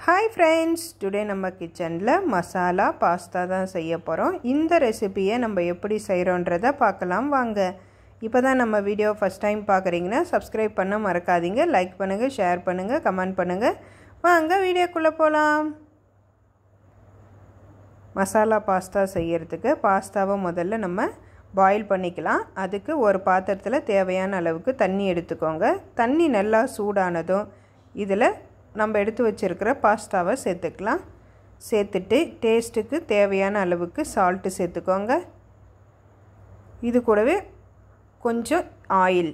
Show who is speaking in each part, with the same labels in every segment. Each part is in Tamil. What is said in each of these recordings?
Speaker 1: ஹாய் ஃப்ரெண்ட்ஸ் டுடே நம்ம கிச்சனில் மசாலா பாஸ்தா தான் செய்ய போகிறோம் இந்த ரெசிபியை நம்ம எப்படி செய்கிறோன்றதை பார்க்கலாம் வாங்க இப்போ தான் நம்ம வீடியோ ஃபஸ்ட் டைம் பார்க்குறீங்கன்னா சப்ஸ்கிரைப் பண்ண மறக்காதீங்க லைக் பண்ணுங்கள் ஷேர் பண்ணுங்கள் கமெண்ட் பண்ணுங்கள் வாங்க வீடியோக்குள்ளே போகலாம் மசாலா பாஸ்தா செய்கிறதுக்கு பாஸ்தாவை முதல்ல நம்ம பாயில் பண்ணிக்கலாம் அதுக்கு ஒரு பாத்திரத்தில் தேவையான அளவுக்கு தண்ணி எடுத்துக்கோங்க தண்ணி நல்லா சூடானதும் இதில் நம்ம எடுத்து வச்சுருக்கிற பாஸ்தாவை சேர்த்துக்கலாம் சேர்த்துட்டு டேஸ்ட்டுக்கு தேவையான அளவுக்கு சால்ட்டு சேர்த்துக்கோங்க இது கூடவே கொஞ்சம் ஆயில்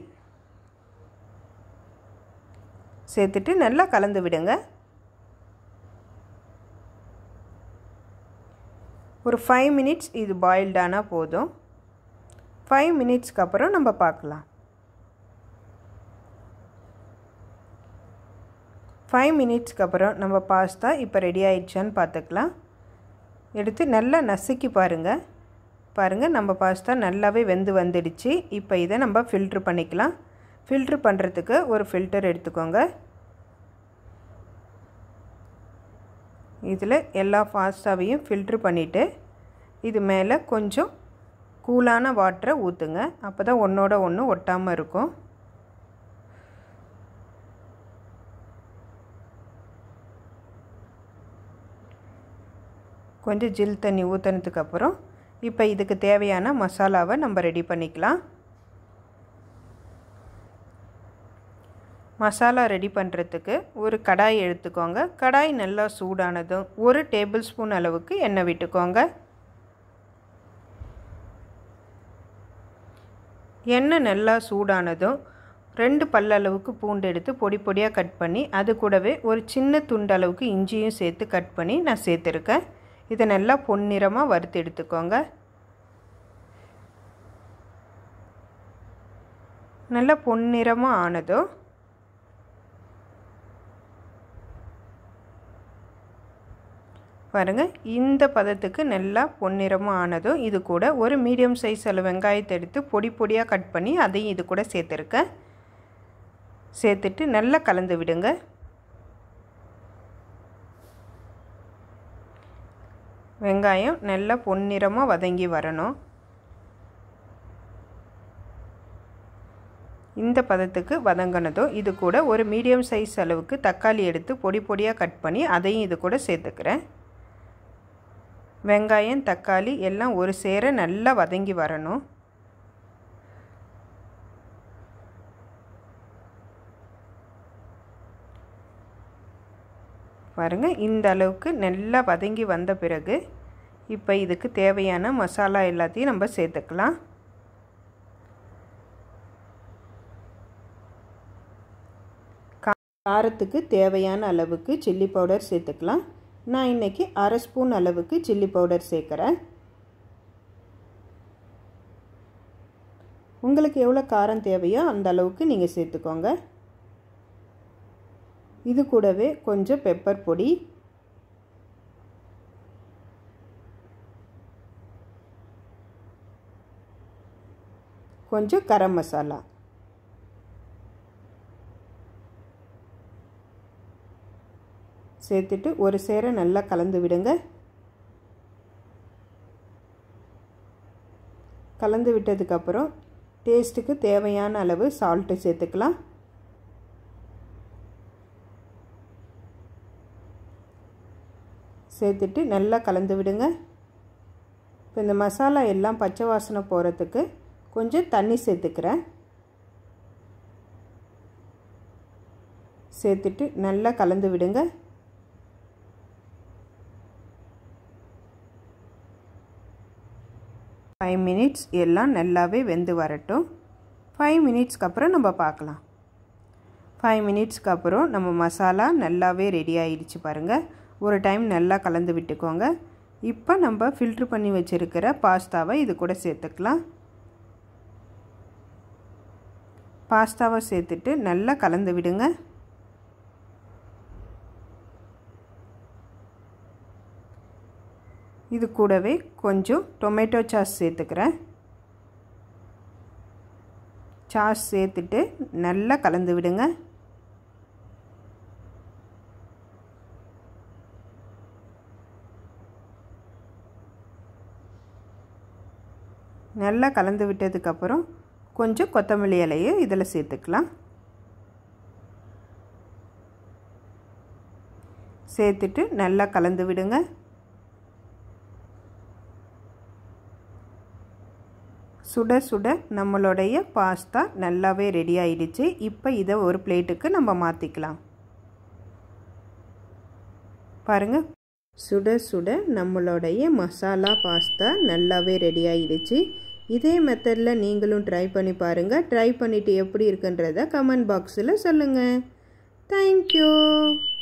Speaker 1: சேர்த்துட்டு நல்லா கலந்து விடுங்க ஒரு ஃபைவ் மினிட்ஸ் இது பாயில்டானால் போதும் ஃபைவ் மினிட்ஸ்க்கு அப்புறம் நம்ம பார்க்கலாம் ஃபைவ் மினிட்ஸ்க்கு அப்புறம் நம்ம பாஸ்தா இப்போ ரெடி ஆயிடுச்சான்னு பார்த்துக்கலாம் எடுத்து நல்லா நசுக்கி பாருங்கள் பாருங்கள் நம்ம பாஸ்தா நல்லாவே வெந்து வந்துடுச்சு இப்போ இதை நம்ம ஃபில்ட்ரு பண்ணிக்கலாம் ஃபில்ட்ரு பண்ணுறதுக்கு ஒரு ஃபில்டர் எடுத்துக்கோங்க இதில் எல்லா பாஸ்தாவையும் ஃபில்ட்ரு பண்ணிவிட்டு இது மேலே கொஞ்சம் கூலான வாட்டரை ஊற்றுங்க அப்போ தான் ஒன்றோட ஒன்று ஒட்டாமல் இருக்கும் கொஞ்சம் ஜில் தண்ணி ஊற்றினதுக்கப்புறம் இப்போ இதுக்கு தேவையான மசாலாவை நம்ம ரெடி பண்ணிக்கலாம் மசாலா ரெடி பண்ணுறதுக்கு ஒரு கடாய் எடுத்துக்கோங்க கடாய் நல்லா சூடானதும் ஒரு டேபிள் ஸ்பூன் அளவுக்கு எண்ணெய் விட்டுக்கோங்க எண்ணெய் நல்லா சூடானதும் ரெண்டு பல்லளவுக்கு பூண்டு எடுத்து பொடி பொடியாக கட் பண்ணி அது கூடவே ஒரு சின்ன துண்டு அளவுக்கு இஞ்சியும் சேர்த்து கட் பண்ணி நான் சேர்த்துருக்கேன் இதை நல்லா பொன்னிறமாக வறுத்து எடுத்துக்கோங்க நல்லா பொன்னிறமாக ஆனதும் பாருங்கள் இந்த பதத்துக்கு நல்லா பொன்னிறமாக ஆனதும் இது கூட ஒரு மீடியம் சைஸ் அளவு வெங்காயத்தை எடுத்து பொடி பொடியாக கட் பண்ணி அதையும் இது கூட சேர்த்துருக்கேன் சேர்த்துட்டு நல்லா கலந்து விடுங்க வெங்காயம் நல்லா பொன்னிறமாக வதங்கி வரணும் இந்த பதத்துக்கு வதங்கினதும் இது கூட ஒரு மீடியம் சைஸ் அளவுக்கு தக்காளி எடுத்து பொடி பொடியாக கட் பண்ணி அதையும் இது கூட சேர்த்துக்கிறேன் வெங்காயம் தக்காளி எல்லாம் ஒரு சேர நல்லா வதங்கி வரணும் பாருங்கள் இந்த அளவுக்கு நல்லா வதங்கி வந்த பிறகு இப்போ இதுக்கு தேவையான மசாலா எல்லாத்தையும் நம்ம சேர்த்துக்கலாம் காரத்துக்கு தேவையான அளவுக்கு சில்லி பவுடர் சேர்த்துக்கலாம் நான் இன்றைக்கி அரை ஸ்பூன் அளவுக்கு சில்லி பவுடர் சேர்க்குறேன் உங்களுக்கு எவ்வளோ காரம் தேவையோ அந்த அளவுக்கு நீங்கள் சேர்த்துக்கோங்க இது கூடவே கொஞ்சம் பெப்பர் பொடி கொஞ்சம் கரம் மசாலா சேர்த்துட்டு ஒரு சேர நல்லா கலந்து விடுங்க கலந்து விட்டதுக்கப்புறம் டேஸ்ட்டுக்கு தேவையான அளவு சால்ட்டு சேர்த்துக்கலாம் சேர்த்துட்டு நல்லா கலந்து விடுங்க இப்போ இந்த மசாலா எல்லாம் பச்சை வாசனை போகிறதுக்கு கொஞ்சம் தண்ணி சேர்த்துக்கிறேன் சேர்த்துட்டு நல்லா கலந்து விடுங்க ஃபைவ் மினிட்ஸ் எல்லாம் நல்லாவே வெந்து வரட்டும் ஃபைவ் மினிட்ஸ்க்கு அப்புறம் நம்ம பார்க்கலாம் ஃபைவ் மினிட்ஸ்க்கு அப்புறம் நம்ம மசாலா நல்லாவே ரெடி ஆகிடுச்சு பாருங்கள் ஒரு டைம் நல்லா கலந்து விட்டுக்கோங்க இப்போ நம்ம ஃபில்ட்ரு பண்ணி வச்சுருக்கிற பாஸ்தாவை இது கூட சேர்த்துக்கலாம் பாஸ்தாவை சேர்த்துட்டு நல்லா கலந்து விடுங்க இது கூடவே கொஞ்சம் டொமேட்டோ சாஸ் சேர்த்துக்கிறேன் சாஸ் சேர்த்துட்டு நல்லா கலந்து விடுங்க நல்லா கலந்து விட்டதுக்கப்புறம் கொஞ்சம் கொத்தமல்லி இலையை இதில் சேர்த்துக்கலாம் சேர்த்துட்டு நல்லா கலந்து விடுங்க சுட சுட நம்மளுடைய பாஸ்தா நல்லாவே ரெடி ஆயிடுச்சு இப்போ இதை ஒரு பிளேட்டுக்கு நம்ம மாற்றிக்கலாம் பாருங்கள் சுட சுட நம்மளுடைய மசாலா பாஸ்தா நல்லாவே ரெடி ஆயிடுச்சு இதே மெத்தடில் நீங்களும் ட்ரை பண்ணி பாருங்கள் ட்ரை பண்ணிவிட்டு எப்படி இருக்குன்றத கமெண்ட் பாக்ஸில் சொல்லுங்கள் தேங்க்யூ